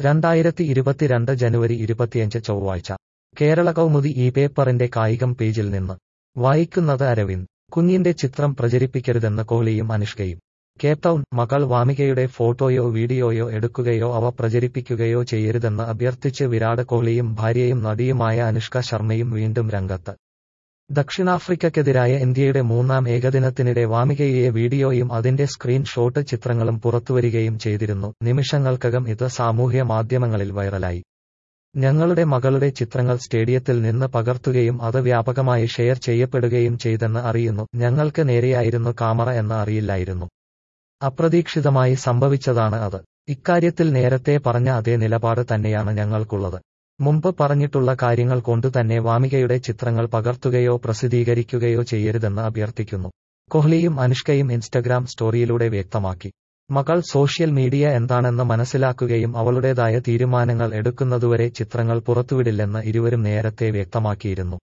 രണ്ടായിരത്തി ഇരുപത്തിരണ്ട് ജനുവരി ഇരുപത്തിയഞ്ച് ചൊവ്വാഴ്ച കേരള കൗമുദി ഈ പേപ്പറിന്റെ കായികം പേജിൽ നിന്ന് വായിക്കുന്നത് അരവിന്ദ് കുഞ്ഞിന്റെ ചിത്രം പ്രചരിപ്പിക്കരുതെന്ന് കോഹ്ലിയും അനുഷ്കയും കേപ്ടൗൺ മകൾ വാമികയുടെ ഫോട്ടോയോ വീഡിയോയോ എടുക്കുകയോ അവ പ്രചരിപ്പിക്കുകയോ ചെയ്യരുതെന്ന് അഭ്യർത്ഥിച്ച് വിരാട് കോഹ്ലിയും ഭാര്യയും നടിയുമായ അനുഷ്ക ശർമ്മയും വീണ്ടും രംഗത്ത് ദക്ഷിണാഫ്രിക്കയ്ക്കെതിരായ ഇന്ത്യയുടെ മൂന്നാം ഏകദിനത്തിനിടെ വാമികയെ വീഡിയോയും അതിന്റെ സ്ക്രീൻ ഷോട്ട് ചിത്രങ്ങളും പുറത്തുവരികയും ചെയ്തിരുന്നു നിമിഷങ്ങൾക്കകം ഇത് സാമൂഹ്യ മാധ്യമങ്ങളിൽ വൈറലായി ഞങ്ങളുടെ മകളുടെ ചിത്രങ്ങൾ സ്റ്റേഡിയത്തിൽ നിന്ന് പകർത്തുകയും അത് വ്യാപകമായി ഷെയർ ചെയ്യപ്പെടുകയും ചെയ്തെന്ന് അറിയുന്നു ഞങ്ങൾക്ക് നേരെയായിരുന്നു കാമറ എന്ന് അറിയില്ലായിരുന്നു അപ്രതീക്ഷിതമായി സംഭവിച്ചതാണ് അത് ഇക്കാര്യത്തിൽ നേരത്തെ പറഞ്ഞ അതേ നിലപാട് തന്നെയാണ് ഞങ്ങൾക്കുള്ളത് മുമ്പ് പറഞ്ഞിട്ടുള്ള കാര്യങ്ങൾ കൊണ്ടുതന്നെ വാമികയുടെ ചിത്രങ്ങൾ പകർത്തുകയോ പ്രസിദ്ധീകരിക്കുകയോ ചെയ്യരുതെന്ന് അഭ്യർത്ഥിക്കുന്നു കോഹ്ലിയും അനുഷ്കയും ഇൻസ്റ്റഗ്രാം സ്റ്റോറിയിലൂടെ വ്യക്തമാക്കി മകൾ സോഷ്യൽ മീഡിയ എന്താണെന്ന് മനസ്സിലാക്കുകയും അവളുടേതായ തീരുമാനങ്ങൾ എടുക്കുന്നതുവരെ ചിത്രങ്ങൾ പുറത്തുവിടില്ലെന്ന് ഇരുവരും നേരത്തെ വ്യക്തമാക്കിയിരുന്നു